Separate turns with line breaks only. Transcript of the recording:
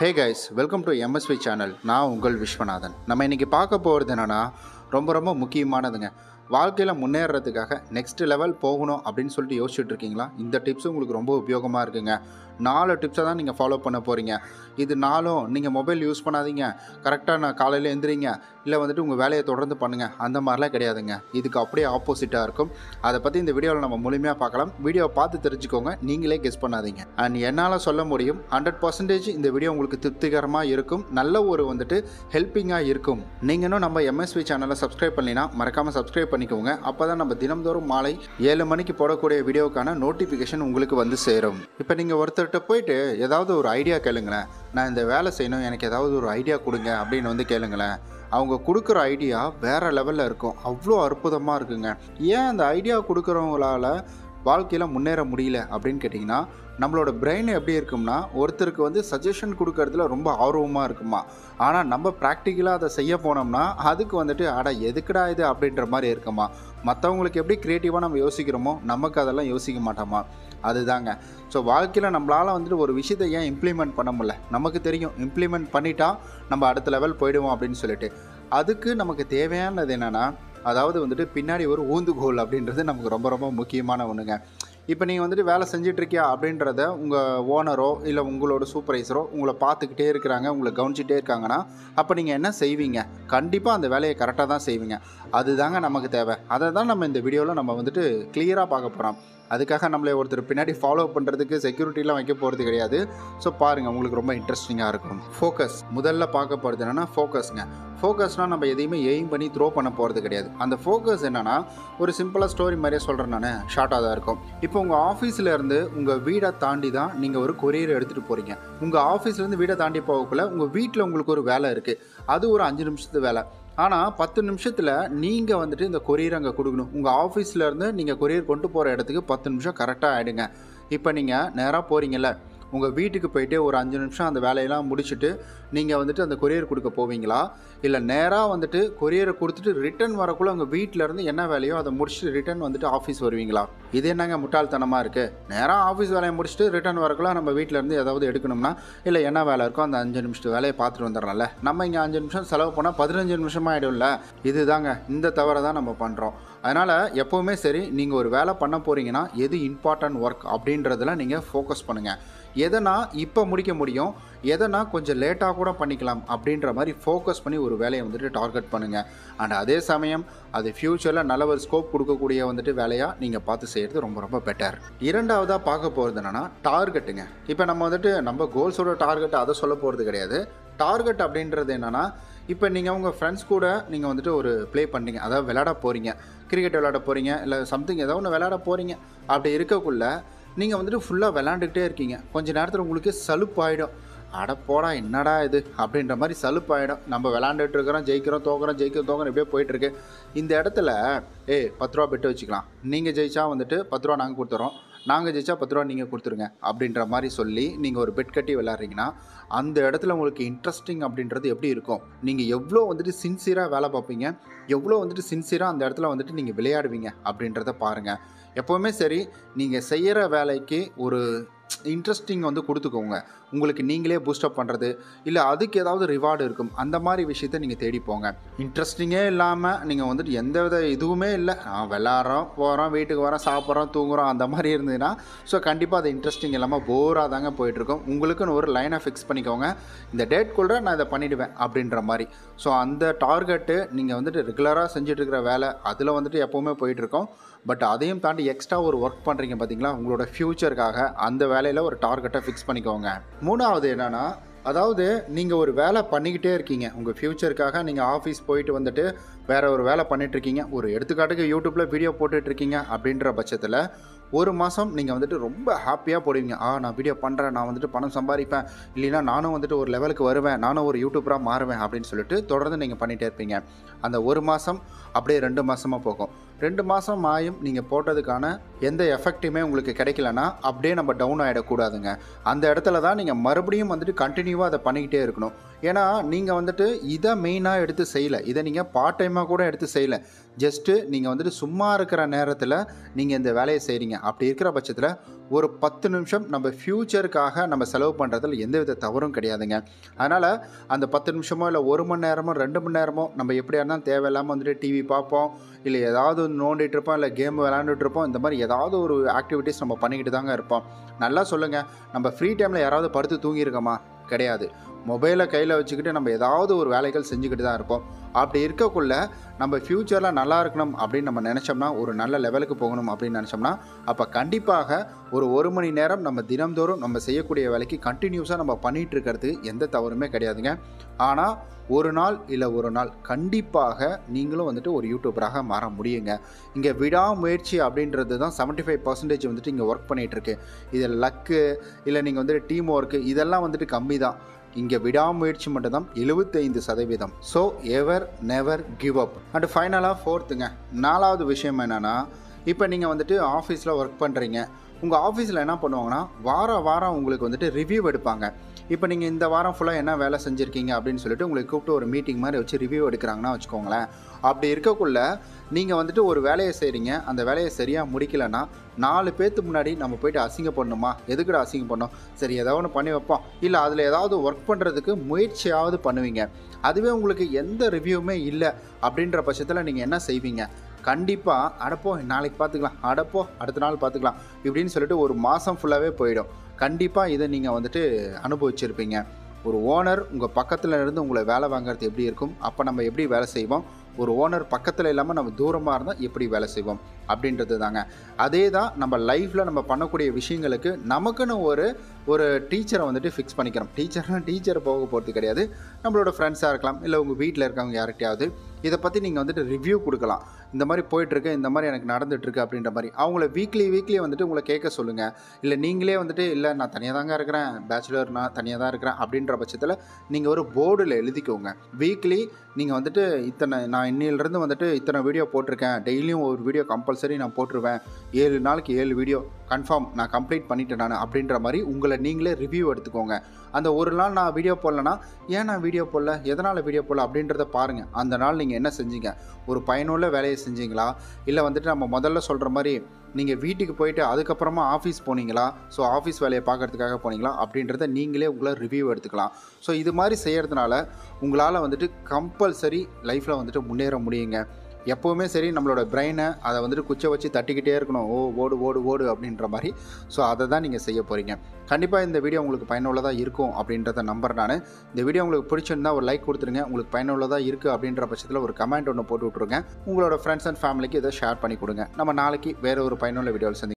hey guys welcome to MSV channel நான் உங்கள் விஸ்வநாதன் நம்ம இன்றைக்கி பார்க்க போகிறது என்னென்னா ரொம்ப ரொம்ப முக்கியமானதுங்க வாழ்க்கையில் முன்னேறதுக்காக நெக்ஸ்ட் லெவல் போகணும் அப்படின்னு சொல்லிட்டு யோசிச்சுட்டு இருக்கீங்களா இந்த டிப்ஸ் உங்களுக்கு ரொம்ப உபயோகமாக இருக்குங்க நாலு டிப்ஸை தான் நீங்கள் ஃபாலோ பண்ண போகிறீங்க இது நாளும் நீங்கள் மொபைல் யூஸ் பண்ணாதீங்க கரெக்டாக நான் காலையில் எந்திரிங்க இல்லை வந்துட்டு உங்கள் வேலையை தொடர்ந்து பண்ணுங்கள் அந்த மாதிரிலாம் கிடையாதுங்க இதுக்கு அப்படியே ஆப்போசிட்டாக இருக்கும் அதை பற்றி இந்த வீடியோவில் நம்ம முழுமையாக பார்க்கலாம் வீடியோவை பார்த்து தெரிஞ்சுக்கோங்க நீங்களே கெஸ் பண்ணாதீங்க அண்ட் என்னால் சொல்ல முடியும் ஹண்ட்ரட் பர்சன்டேஜ் இந்த வீடியோ உங்களுக்கு திருப்திகரமாக இருக்கும் நல்ல ஒரு வந்துட்டு ஹெல்ப்பிங்காக இருக்கும் நீங்கள் இன்னும் நம்ம எம்எஸ்வி சேனலை சப்ஸ்கிரைப் பண்ணினா மறக்காமல் சப்ஸ்கிரைப் பண்ணிக்கோங்க அப்போ தான் நம்ம தினம்தோறும் மாலை ஏழு மணிக்கு போடக்கூடிய வீடியோக்கான நோட்டிஃபிகேஷன் உங்களுக்கு வந்து சேரும் இப்போ நீங்கள் ஒருத்தர்கிட்ட போயிட்டு ஏதாவது ஒரு ஐடியா கேளுங்களேன் நான் இந்த வேலை செய்யணும் எனக்கு ஏதாவது ஒரு ஐடியா கொடுங்க அப்படின்னு வந்து கேளுங்களேன் அவங்க கொடுக்குற ஐடியா வேறு லெவலில் இருக்கும் அவ்வளோ அற்புதமாக இருக்குங்க ஏன் அந்த ஐடியா கொடுக்குறவங்களால வாழ்க்கையில் முன்னேற முடியல அப்படின்னு கேட்டிங்கன்னா நம்மளோட பிரெயின் எப்படி இருக்கும்னா ஒருத்தருக்கு வந்து சஜஷன் கொடுக்கறதுல ரொம்ப ஆர்வமாக இருக்குமா ஆனால் நம்ம ப்ராக்டிக்கலாக அதை செய்ய போனோம்னா அதுக்கு வந்துட்டு அட எதுக்குடா இது அப்படின்ற மாதிரி இருக்குமா மற்றவங்களுக்கு எப்படி க்ரியேட்டிவாக நம்ம யோசிக்கிறோமோ நமக்கு அதெல்லாம் யோசிக்க மாட்டோமா அதுதாங்க ஸோ வாழ்க்கையில் நம்மளால் வந்துட்டு ஒரு விஷயத்தை ஏன் இம்ப்ளிமெண்ட் பண்ண முடியல நமக்கு தெரியும் இம்ப்ளிமெண்ட் பண்ணிட்டா நம்ம அடுத்த லெவல் போயிடுவோம் அப்படின்னு சொல்லிட்டு அதுக்கு நமக்கு தேவையானது என்னென்னா அதாவது வந்துட்டு பின்னாடி ஒரு ஊந்துகோல் அப்படின்றது நமக்கு ரொம்ப ரொம்ப முக்கியமான ஒன்றுங்க இப்போ நீங்கள் வந்துட்டு வேலை செஞ்சிட்ருக்கியா அப்படின்றத உங்கள் ஓனரோ இல்லை உங்களோட சூப்பர்வைசரோ உங்களை பார்த்துக்கிட்டே இருக்கிறாங்க உங்களை கவனிச்சிட்டே இருக்காங்கன்னா அப்போ நீங்கள் என்ன செய்வீங்க கண்டிப்பாக அந்த வேலையை கரெக்டாக தான் செய்வீங்க அதுதாங்க நமக்கு தேவை அதை தான் நம்ம இந்த வீடியோவில் நம்ம வந்துட்டு கிளியராக பார்க்க போகிறோம் அதுக்காக நம்மளை ஒருத்தர் பின்னாடி ஃபாலோ பண்ணுறதுக்கு செக்யூரிட்டிலாம் வைக்க போகிறது கிடையாது ஸோ பாருங்கள் உங்களுக்கு ரொம்ப இன்ட்ரெஸ்டிங்காக இருக்கும் ஃபோக்கஸ் முதல்ல பார்க்க போகிறது என்னென்னா ஃபோக்கஸ்ங்க ஃபோக்கஸ்னால் நம்ம எதையுமே எய்ம் பண்ணி த்ரோ பண்ண போகிறது கிடையாது அந்த ஃபோக்கஸ் என்னென்னா ஒரு சிம்பிளாக ஸ்டோரி மாதிரியே சொல்கிறேன் நான் ஷார்ட்டாக தான் இருக்கும் இப்போ உங்கள் ஆஃபீஸில் இருந்து உங்கள் வீடை தாண்டி தான் நீங்கள் ஒரு கொரியர் எடுத்துகிட்டு போகிறீங்க உங்கள் ஆஃபீஸ்லேருந்து வீடை தாண்டி போகக்குள்ள உங்கள் வீட்டில் உங்களுக்கு ஒரு வேலை இருக்குது அது ஒரு அஞ்சு நிமிஷத்து வேலை ஆனால் பத்து நிமிஷத்தில் நீங்கள் வந்துட்டு இந்த கொரியர் அங்கே கொடுக்கணும் உங்கள் ஆஃபீஸ்லேருந்து நீங்கள் கொரியர் கொண்டு போகிற இடத்துக்கு பத்து நிமிஷம் கரெக்டாக ஆகிடுங்க இப்போ நீங்கள் நேராக போகிறீங்கல்ல உங்கள் வீட்டுக்கு போயிட்டு ஒரு அஞ்சு நிமிஷம் அந்த வேலையெல்லாம் முடிச்சுட்டு நீங்கள் வந்துட்டு அந்த கொரியர் கொடுக்க போவீங்களா இல்லை நேராக வந்துட்டு கொரியரை கொடுத்துட்டு ரிட்டன் வரக்குள்ளே உங்கள் வீட்டிலேருந்து என்ன வேலையோ அதை முடிச்சுட்டு ரிட்டன் வந்துட்டு ஆஃபீஸ் வருவீங்களா இது என்னங்க முட்டாள்தனமாக இருக்குது நேராக ஆஃபீஸ் வேலையை முடிச்சுட்டு ரிட்டன் வரக்குள்ள நம்ம வீட்டிலேருந்து ஏதாவது எடுக்கணும்னா இல்லை என்ன வேலை இருக்கோ அந்த அஞ்சு நிமிஷத்து வேலையை பார்த்துட்டு வந்துடலாம்ல நம்ம இங்கே அஞ்சு நிமிஷம் செலவு பண்ணால் பதினஞ்சு நிமிஷமாக ஆகிடும்ல இதுதாங்க இந்த தவறை தான் நம்ம பண்ணுறோம் அதனால் எப்போவுமே சரி நீங்கள் ஒரு வேலை பண்ண போகிறீங்கன்னா எது இம்பார்ட்டன்ட் ஒர்க் அப்படின்றதுல நீங்கள் ஃபோக்கஸ் பண்ணுங்கள் எதனா இப்போ முடிக்க முடியும் எதனா கொஞ்சம் லேட்டாக கூட பண்ணிக்கலாம் அப்படின்ற மாதிரி ஃபோக்கஸ் பண்ணி ஒரு வேலையை வந்துட்டு டார்கெட் பண்ணுங்கள் அண்ட் அதே சமயம் அது ஃப்யூச்சரில் நல்ல ஒரு ஸ்கோப் கொடுக்கக்கூடிய வந்துட்டு வேலையாக நீங்கள் பார்த்து செய்கிறது ரொம்ப ரொம்ப பெட்டர் இரண்டாவதாக பார்க்க போகிறது என்னென்னா டார்கெட்டுங்க இப்போ நம்ம வந்துட்டு நம்ம கோல்ஸோட டார்கெட் அதை சொல்ல போகிறது கிடையாது டார்கெட் அப்படின்றது என்னென்னா இப்போ நீங்கள் உங்கள் ஃப்ரெண்ட்ஸ் கூட நீங்கள் வந்துட்டு ஒரு ப்ளே பண்ணுறீங்க அதாவது விளையாட போகிறீங்க கிரிக்கெட் விளையாட போகிறீங்க இல்லை சம்திங் ஏதோ ஒன்று விளையாட போகிறீங்க அப்படி இருக்கக்குள்ள நீங்கள் வந்துட்டு ஃபுல்லாக விளாண்டுக்கிட்டே இருக்கீங்க கொஞ்ச நேரத்தில் உங்களுக்கு சலுப்பாயிடும் அட போடா என்னடா இது அப்படின்ற மாதிரி சலுப்பாயிடும் நம்ம விளாண்டுட்டு இருக்கிறோம் ஜெயிக்கிறோம் தோக்குறோம் ஜெயிக்கிறோம் தோக்குறோம் இப்படியே போயிட்டுருக்கு இந்த இடத்துல ஏய் பத்து ரூபா பெட்டு வச்சுக்கலாம் நீங்கள் ஜெயிச்சா வந்துட்டு பத்து ரூபா நாங்கள் கொடுத்துறோம் நாங்கள் ஜெயிச்சா பத்து ரூபா நீங்கள் கொடுத்துருங்க அப்படின்ற மாதிரி சொல்லி நீங்கள் ஒரு பெட் கட்டி விளாட்றீங்கன்னா அந்த இடத்துல உங்களுக்கு இன்ட்ரெஸ்டிங் அப்படின்றது எப்படி இருக்கும் நீங்கள் எவ்வளோ வந்துட்டு சின்சியராக வேலை பார்ப்பீங்க எவ்வளோ வந்துட்டு சின்சியராக அந்த இடத்துல வந்துட்டு நீங்கள் விளையாடுவீங்க அப்படின்றத பாருங்கள் எப்போவுமே சரி நீங்கள் செய்கிற வேலைக்கு ஒரு இன்ட்ரெஸ்டிங் வந்து கொடுத்துக்கோங்க உங்களுக்கு நீங்களே பூஸ்டப் பண்ணுறது இல்லை அதுக்கு ஏதாவது ரிவார்டு இருக்கும் அந்த மாதிரி விஷயத்த நீங்கள் தேடி போங்க இன்ட்ரெஸ்டிங்கே இல்லாமல் நீங்கள் வந்துட்டு எந்த வித இதுவுமே இல்லை நான் விளாட்றோம் போகிறோம் வீட்டுக்கு வரோம் சாப்பிட்றோம் தூங்குறோம் அந்த மாதிரி இருந்ததுன்னா ஸோ கண்டிப்பாக அது இன்ட்ரெஸ்டிங் இல்லாமல் போராக தாங்க போயிட்டுருக்கும் உங்களுக்குன்னு ஒரு லைனை ஃபிக்ஸ் பண்ணிக்கோங்க இந்த டேட் கூட நான் இதை பண்ணிவிடுவேன் அப்படின்ற மாதிரி ஸோ அந்த டார்கெட்டு நீங்கள் வந்துட்டு ரெகுலராக செஞ்சுட்டு இருக்கிற வேலை அதில் வந்துட்டு எப்போவுமே போயிட்டுருக்கோம் பட் அதையும் தாண்டி எக்ஸ்ட்ரா ஒரு ஒர்க் பண்ணுறீங்க பார்த்தீங்களா உங்களோட ஃப்யூச்சருக்காக அந்த வேலையில் ஒரு டார்கெட்டை ஃபிக்ஸ் பண்ணிக்கோங்க மூணாவது என்னென்னா அதாவது நீங்கள் ஒரு வேலை பண்ணிக்கிட்டே இருக்கீங்க உங்கள் ஃப்யூச்சருக்காக நீங்கள் ஆஃபீஸ் போயிட்டு வந்துட்டு வேறு ஒரு வேலை பண்ணிகிட்ருக்கீங்க ஒரு எடுத்துக்காட்டுக்கு யூடியூப்பில் வீடியோ போட்டுட்ருக்கீங்க அப்படின்ற பட்சத்தில் ஒரு மாதம் நீங்கள் வந்துட்டு ரொம்ப ஹாப்பியாக போடுவீங்க ஆ நான் வீடியோ பண்ணுறேன் நான் வந்துட்டு பணம் சம்பாதிப்பேன் இல்லைனா நானும் வந்துட்டு ஒரு லெவலுக்கு வருவேன் நானும் ஒரு யூடியூபராக மாறுவேன் அப்படின்னு சொல்லிட்டு தொடர்ந்து நீங்கள் பண்ணிகிட்டே இருப்பீங்க அந்த ஒரு மாதம் அப்படியே ரெண்டு மாதமாக போகும் ரெண்டு மாதம் ஆயும் நீங்கள் போட்டதுக்கான எந்த எஃபெக்ட்டுமே உங்களுக்கு கிடைக்கலனா அப்படியே நம்ம டவுன் ஆகிடக்கூடாதுங்க அந்த இடத்துல தான் நீங்கள் மறுபடியும் வந்துட்டு கண்டினியூவாக அதை பண்ணிக்கிட்டே இருக்கணும் ஏன்னா நீங்கள் வந்துட்டு இதை மெயினாக எடுத்து செய்யலை இதை நீங்கள் பார்ட் டைமாக கூட எடுத்து செய்யலை ஜஸ்ட்டு நீங்கள் வந்துட்டு சும்மா இருக்கிற நேரத்தில் நீங்கள் இந்த வேலையை செய்கிறீங்க அப்படி இருக்கிற பட்சத்தில் ஒரு பத்து நிமிஷம் நம்ம ஃப்யூச்சருக்காக நம்ம செலவு பண்ணுறதுல எந்த வித தவறும் கிடையாதுங்க அதனால் அந்த பத்து நிமிஷமோ இல்லை ஒரு மணி நேரமோ ரெண்டு மணி நேரமோ நம்ம எப்படியா இருந்தாலும் தேவையில்லாமல் வந்துட்டு டிவி பார்ப்போம் இல்லை ஏதாவது ஒன்று நோண்டிட்டு இருப்போம் இல்லை கேம் விளாண்டுட்டு இருப்போம் இந்த மாதிரி ஏதாவது ஒரு ஆக்டிவிட்டீஸ் நம்ம பண்ணிக்கிட்டு தாங்க இருப்போம் நல்லா சொல்லுங்கள் நம்ம ஃப்ரீ டைமில் யாராவது படுத்து தூங்கியிருக்கோமா கிடையாது மொபைலை கையில் வச்சுக்கிட்டு நம்ம ஏதாவது ஒரு வேலைகள் செஞ்சுக்கிட்டு தான் இருப்போம் அப்படி இருக்கக்குள்ள நம்ம ஃப்யூச்சரில் நல்லா இருக்கணும் அப்படின்னு நம்ம நினச்சோம்னா ஒரு நல்ல லெவலுக்கு போகணும் அப்படின்னு நினச்சோம்னா அப்போ கண்டிப்பாக ஒரு ஒரு மணி நேரம் நம்ம தினம்தோறும் நம்ம செய்யக்கூடிய வேலைக்கு கண்டினியூஸாக நம்ம பண்ணிகிட்டு இருக்கிறது எந்த தவறுமே கிடையாதுங்க ஆனால் ஒரு நாள் இல்லை ஒரு நாள் கண்டிப்பாக நீங்களும் வந்துட்டு ஒரு யூடியூபராக மாற முடியுங்க இங்கே விடாமுயற்சி அப்படின்றது தான் செவன்ட்டி ஃபைவ் பர்சன்டேஜ் வந்துட்டு இங்கே ஒர்க் பண்ணிகிட்ருக்கு இது லக்கு இல்லை நீங்கள் வந்துட்டு டீம் ஒர்க்கு இதெல்லாம் வந்துட்டு கம்மி தான் இங்கே விடாமுயற்சி மட்டும்தான் எழுபத்தைந்து சதவீதம் so ever never give up and ஃபைனலாக ஃபோர்த்துங்க நாலாவது விஷயம் என்னென்னா இப்போ நீங்கள் வந்துட்டு ஆஃபீஸில் ஒர்க் பண்ணுறீங்க உங்கள் ஆஃபீஸில் என்ன பண்ணுவாங்கன்னா வாரம் வாரம் உங்களுக்கு வந்துட்டு ரிவ்யூ எடுப்பாங்க இப்போ நீங்கள் இந்த வாரம் ஃபுல்லாக என்ன வேலை செஞ்சுருக்கீங்க அப்படின்னு சொல்லிட்டு உங்களுக்கு கூப்பிட்டு ஒரு மீட்டிங் மாதிரி வச்சு ரிவ்யூ எடுக்கிறாங்கன்னா வச்சுக்கோங்களேன் அப்படி இருக்கக்குள்ள நீங்கள் வந்துட்டு ஒரு வேலையை செய்கிறீங்க அந்த வேலையை சரியாக முடிக்கலைன்னா நாலு பேர்த்து முன்னாடி நம்ம போயிட்டு அசிங்கப்படணுமா எதுக்குடா அசிங்கம் பண்ணோம் சரி ஏதாவது ஒன்று பண்ணி வைப்போம் இல்லை அதில் ஏதாவது ஒர்க் பண்ணுறதுக்கு முயற்சியாவது பண்ணுவீங்க அதுவே உங்களுக்கு எந்த ரிவ்யூவுமே இல்லை அப்படின்ற பட்சத்தில் நீங்கள் என்ன செய்வீங்க கண்டிப்பாக அடப்போ நாளைக்கு பார்த்துக்கலாம் அடப்போ அடுத்த நாள் பார்த்துக்கலாம் இப்படின்னு சொல்லிட்டு ஒரு மாதம் ஃபுல்லாகவே போயிடும் கண்டிப்பாக இதை நீங்கள் வந்துட்டு அனுபவிச்சிருப்பீங்க ஒரு ஓனர் உங்கள் பக்கத்தில் இருந்து உங்களை வேலை வாங்குறது எப்படி இருக்கும் அப்போ நம்ம எப்படி வேலை செய்வோம் ஒரு ஓனர் பக்கத்தில் இல்லாமல் நம்ம தூரமாக இருந்தால் எப்படி வேலை செய்வோம் அப்படின்றது தாங்க அதே தான் நம்ம லைஃப்பில் நம்ம பண்ணக்கூடிய விஷயங்களுக்கு நமக்குன்னு ஒரு ஒரு டீச்சரை வந்துட்டு ஃபிக்ஸ் பண்ணிக்கிறோம் டீச்சர்னா டீச்சர் போக போகிறது கிடையாது நம்மளோட ஃப்ரெண்ட்ஸாக இருக்கலாம் இல்லை உங்கள் வீட்டில் இருக்கவங்க யார்கிட்டயாவது இதை பற்றி நீங்கள் வந்துட்டு ரிவ்யூ கொடுக்கலாம் இந்த மாதிரி போயிட்டுருக்கு இந்த மாதிரி எனக்கு நடந்துட்டுருக்கு அப்படின்ற மாதிரி அவங்கள வீக்லி வீக்லி வந்துட்டு உங்களை கேட்க சொல்லுங்கள் இல்லை நீங்களே வந்துட்டு இல்லை நான் தனியாக தாங்க இருக்கிறேன் பேச்சுலர் நான் தனியாக தான் இருக்கிறேன் அப்படின்ற பட்சத்தில் நீங்கள் ஒரு போர்டில் எழுதிக்கோங்க வீக்லி நீங்கள் வந்துட்டு இத்தனை நான் இன்னிலிருந்து வந்துட்டு இத்தனை வீடியோ போட்டிருக்கேன் டெய்லியும் ஒரு வீடியோ கம்பல்சரி நான் போட்டுருவேன் ஏழு நாளைக்கு ஏழு வீடியோ கன்ஃபார்ம் நான் கம்ப்ளீட் பண்ணிட்டேன் நான் அப்படின்ற மாதிரி உங்களை நீங்களே ரிவ்யூ எடுத்துக்கோங்க அந்த ஒரு நாள் நான் வீடியோ போடலன்னா ஏன் நான் வீடியோ போடல எதனால் வீடியோ போடல அப்படின்றத பாருங்கள் அந்த நாள் நீங்கள் என்ன செஞ்சீங்க ஒரு பயனுள்ள வேலையை செஞ்சீங்களா இல்லை வந்துட்டு நம்ம முதல்ல சொல்கிற மாதிரி நீங்கள் வீட்டுக்கு போயிட்டு அதுக்கப்புறமா ஆஃபீஸ் போனீங்களா ஸோ ஆஃபீஸ் வேலையை பார்க்கறதுக்காக போனீங்களா அப்படின்றத நீங்களே உங்களை ரிவ்யூ எடுத்துக்கலாம் ஸோ இது மாதிரி செய்கிறதுனால உங்களால் வந்துட்டு கம்பல்சரி லைஃப்பில் வந்துட்டு முன்னேற முடியுங்க எப்போவுமே சரி நம்மளோட பிரெயினை அதை வந்துட்டு குச்சை வச்சு தட்டிக்கிட்டே இருக்கணும் ஓ ஓடு ஓடு ஓடு அப்படின்ற மாதிரி ஸோ அதை தான் நீங்கள் செய்ய போகிறீங்க கண்டிப்பாக இந்த வீடியோ உங்களுக்கு பயனுள்ளதாக இருக்கும் அப்படின்றத நம்பர் நான் இந்த வீடியோ உங்களுக்கு பிடிச்சிருந்தா ஒரு லைக் கொடுத்துருங்க உங்களுக்கு பயனுள்ளதாக இருக்குது அப்படின்ற பட்சத்தில் ஒரு கமெண்ட் ஒன்று போட்டு விட்ருங்க உங்களோட ஃப்ரெண்ட்ஸ் அண்ட் ஃபேமிலிக்கு இதை ஷேர் பண்ணி கொடுங்க நம்ம நாளைக்கு வேறு ஒரு பயனுள்ள வீடியோவில் சந்தி